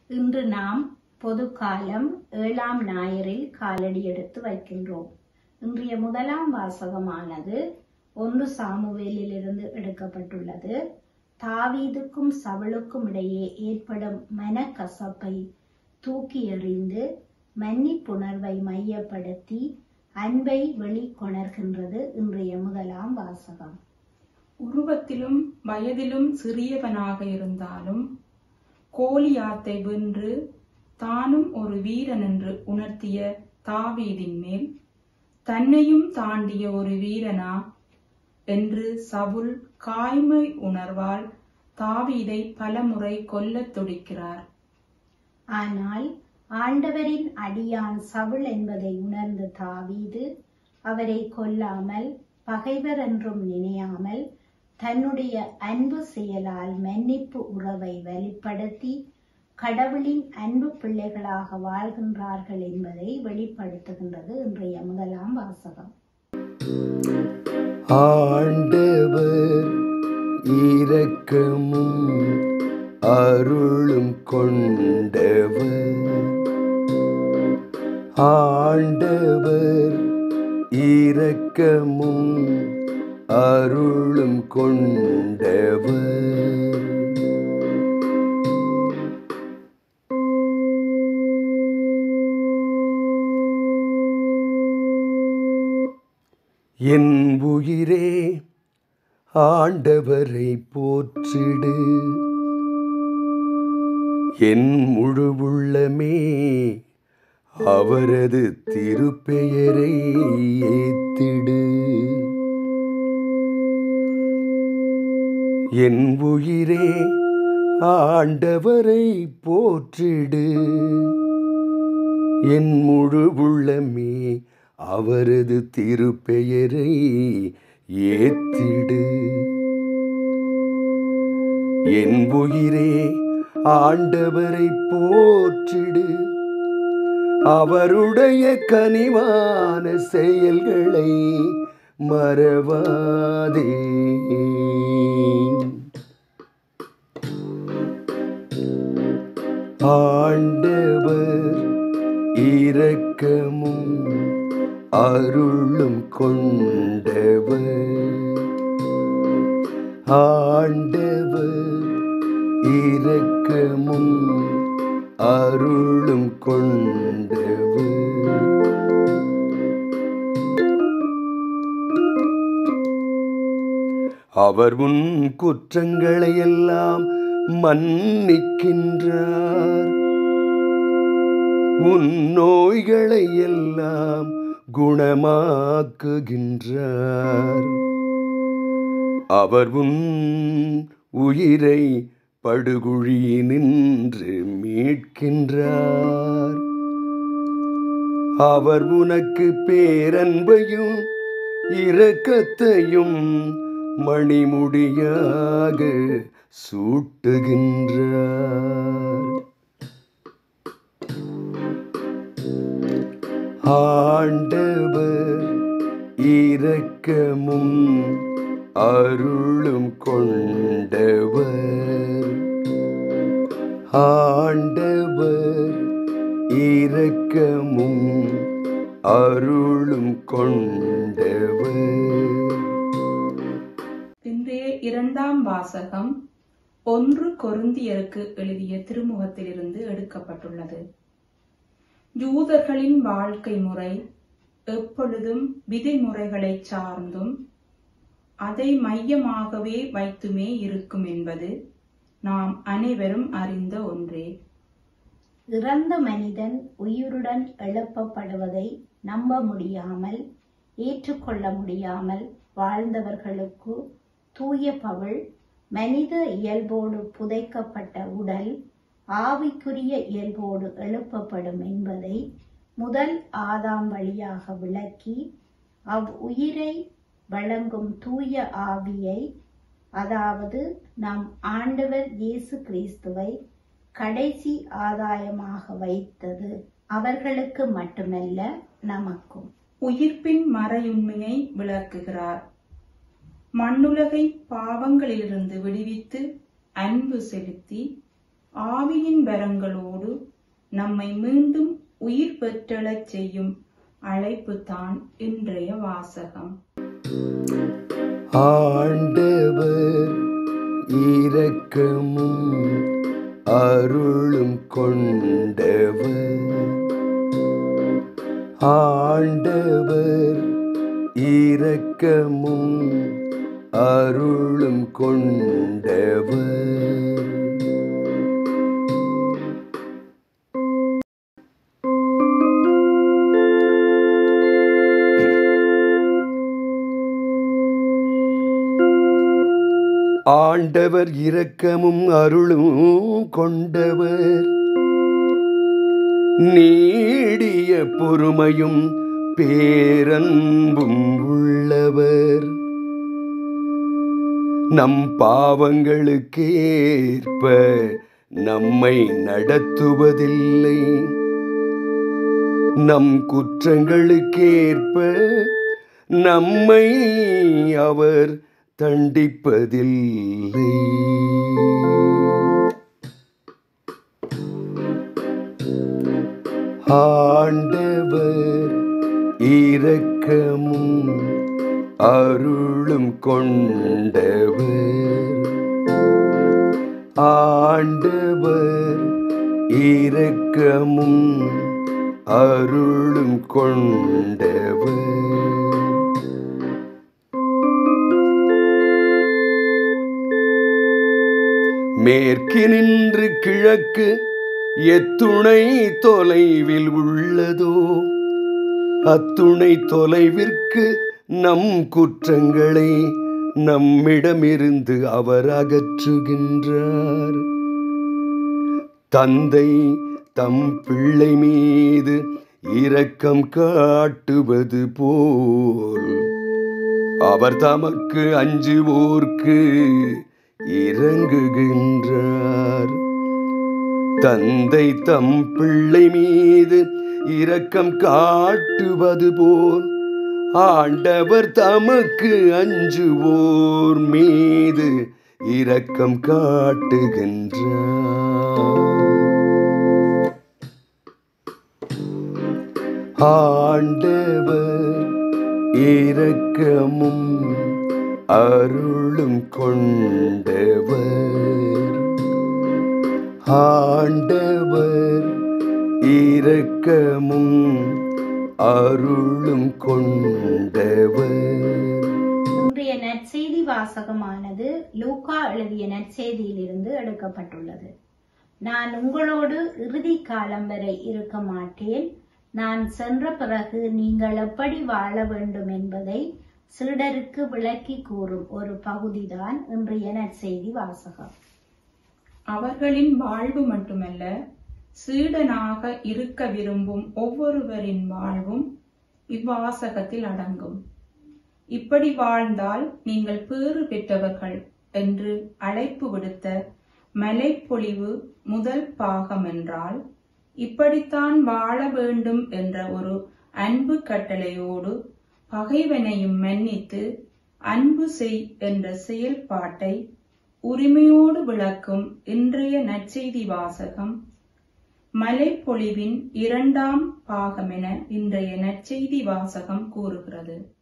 இன்று நாம் பொதுக்காலம் ஏழாம் ஞாயிறில் காலடி எடுத்து வைக்கின்றோம் இன்றைய முதலாம் வாசகமானது ஒன்று சாமுவேலிலிருந்து எடுக்கப்பட்டுள்ளது தாவீதுக்கும் சவுளுக்கும் இடையே ஏற்படும் மனக்கசப்பை தூக்கி எறிந்து மன்னிப்புணர்வை மையப்படுத்தி அன்பை வெளிக்கொணர்கின்றது இன்றைய முதலாம் வாசகம் உருவத்திலும் வயதிலும் சிறியவனாக இருந்தாலும் கோலியாத்தை வென்று தானும் ஒரு வீரன் என்று உணர்த்திய தாவீதின் மேல் தன்னையும் தாண்டிய ஒரு வீரனா என்று சவுல் காய்மை உணர்வால் தாவீதை பலமுறை கொல்லத் துடிக்கிறார் ஆனால் ஆண்டவரின் அடியான் சவுல் என்பதை உணர்ந்த தாவீது அவரை கொல்லாமல் பகைவர் என்றும் நினையாமல் தன்னுடைய அன்பு செயலால் மன்னிப்பு உறவை வெளிப்படுத்தி கடவுளின் அன்பு பிள்ளைகளாக வாழ்கின்றார்கள் என்பதை வெளிப்படுத்துகின்றது இன்றைய முதலாம் வாசகம் ஆண்டவர் இரக்கமும் அருளும் கொண்டவர் ஆண்டவர் இரக்கமும் அருளும் கொண்டவர் என் உயிரே ஆண்டவரை போற்றிடு என் முழு உள்ளமே அவரது திருப்பெயரை ஏத்திடு என் உயிரே ஆண்டவரை போற்றிடு என் முழு உள்ளமே அவரது திருப்பெயரை ஏத்திடு என் உயிரே ஆண்டவரை போற்றிடு அவருடைய கனிவான செயல்களை மறவாதே ஆண்டவர் இரக்கமும் அருளும் கொண்டவர் ஆண்டவர் இரக்கமும் அருளும் கொண்டவர் அவர் உன் குற்றங்களை எல்லாம் மன்னிக்கின்றார் உன் நோய்களை எல்லாம் குணமாக்குகின்றார் அவர் உன் உயிரை படுகுழியினின்று மீட்கின்றார் அவர் உனக்கு பேரன்பையும் இரக்கத்தையும் மணிமுடியாக சூட்டுகின்றார் ஆண்டவர் இரக்கமும் அருளும் கொண்டவர் ஆண்டவர் இரக்கமும் அருளும் கொண்டவர் இன்றைய இரண்டாம் வாசகம் ஒன்று கொருந்தியருக்கு எழுதிய திருமுகத்திலிருந்து எடுக்கப்பட்டுள்ளது யூதர்களின் வாழ்க்கை முறை எப்பொழுதும் விதிமுறைகளை சார்ந்தும் அதை மையமாகவே வைத்துமே இருக்கும் என்பது நாம் அனைவரும் அறிந்த ஒன்றே இறந்த மனிதன் உயிருடன் எழுப்பப்படுவதை நம்ப முடியாமல் ஏற்றுக்கொள்ள முடியாமல் வாழ்ந்தவர்களுக்கு தூய பவுல் மனித இயல்போடு புதைக்கப்பட்ட உடல் ஆவிக்குரிய இயல்போடு எழுப்பப்படும் என்பதை முதல் ஆதாம் வழியாக விளக்கி அவ் உயிரை வழங்கும் தூய ஆவியை அதாவது நம் ஆண்டவர் இயேசு கிறிஸ்துவை கடைசி ஆதாயமாக வைத்தது அவர்களுக்கு மட்டுமல்ல நமக்கும் உயிர்ப்பின் மறையுண்மையை விளக்குகிறார் மண்ணுலகை பாவங்களிலிருந்து விடுவித்து அன்பு செலுத்தி ஆவியின் வரங்களோடு நம்மை மீண்டும் உயிர் பெற்றெழச் செய்யும் அழைப்புதான் இன்றைய வாசகம் ஆண்டவர் இரக்கமும் அருளும் கொண்டவர் ஆண்டவர் இரக்கமும் அருளும் கொண்டவர் ஆண்டவர் இரக்கமும் அருளும் கொண்டவர் நீடிய பொறுமையும் பேரன்பும் உள்ளவர் நம் பாவங்களுக்கு ஏற்ப நம்மை நடத்துவதில்லை நம் குற்றங்களுக்கேற்ப நம்மை அவர் தண்டிப்பதில்லை ஆண்டவர் இரக்கமும் அருளும் கொண்டவர் ஆண்டவர் இரக்கமும் அருளும் கொண்டவர் மேற்கினின்று கிழக்கு எத்துணை தொலைவில் உள்ளதோ அத்துணை தொலைவிற்கு நம் குற்றங்களை நம்மிடமிருந்து அவர் அகற்றுகின்றார் தந்தை தம் பிள்ளை மீது இரக்கம் காட்டுவது போல் அவர் தமக்கு அஞ்சுவோர்க்கு இறங்குகின்றார் தந்தை தம் பிள்ளை மீது இரக்கம் காட்டுவது போல் ஆண்டவர் தமக்கு அஞ்சுவோர் மீது இரக்கம் காட்டுகின்றார் ஆண்டவர் இரக்கமும் அருளும் கொண்டவர் ஆண்டவர் இரக்கமும் அருளும் கொண்டவர் இன்றைய நற்செய்தி வாசகமானது லூக்கா எழுதிய நற்செய்தியிலிருந்து எடுக்கப்பட்டுள்ளது நான் உங்களோடு இறுதி காலம் வரை இருக்க மாட்டேன் நான் சென்ற பிறகு நீங்கள் எப்படி வாழ வேண்டும் என்பதை சீடருக்கு விளக்கி கூறும் ஒரு பகுதிதான் இன்றைய நற்செய்தி வாசகம் அவர்களின் வாழ்வு மட்டுமல்ல சீடனாக இருக்க விரும்பும் ஒவ்வொருவரின் வாழ்வும் இவ்வாசகத்தில் அடங்கும் இப்படி வாழ்ந்தால் நீங்கள் பேறு பெற்றவர்கள் என்று அழைப்பு விடுத்த மலைப்பொழிவு முதல் பாகம் என்றால் இப்படித்தான் வாழ வேண்டும் என்ற ஒரு அன்பு கட்டளையோடு பகைவனையும் மன்னித்து அன்பு செய் என்ற செயல்பாட்டை உரிமையோடு விளக்கும் இன்றைய நற்செய்தி வாசகம் மலைப்பொழிவின் இரண்டாம் பாகமென இன்றைய நற்செய்தி வாசகம் கூறுகிறது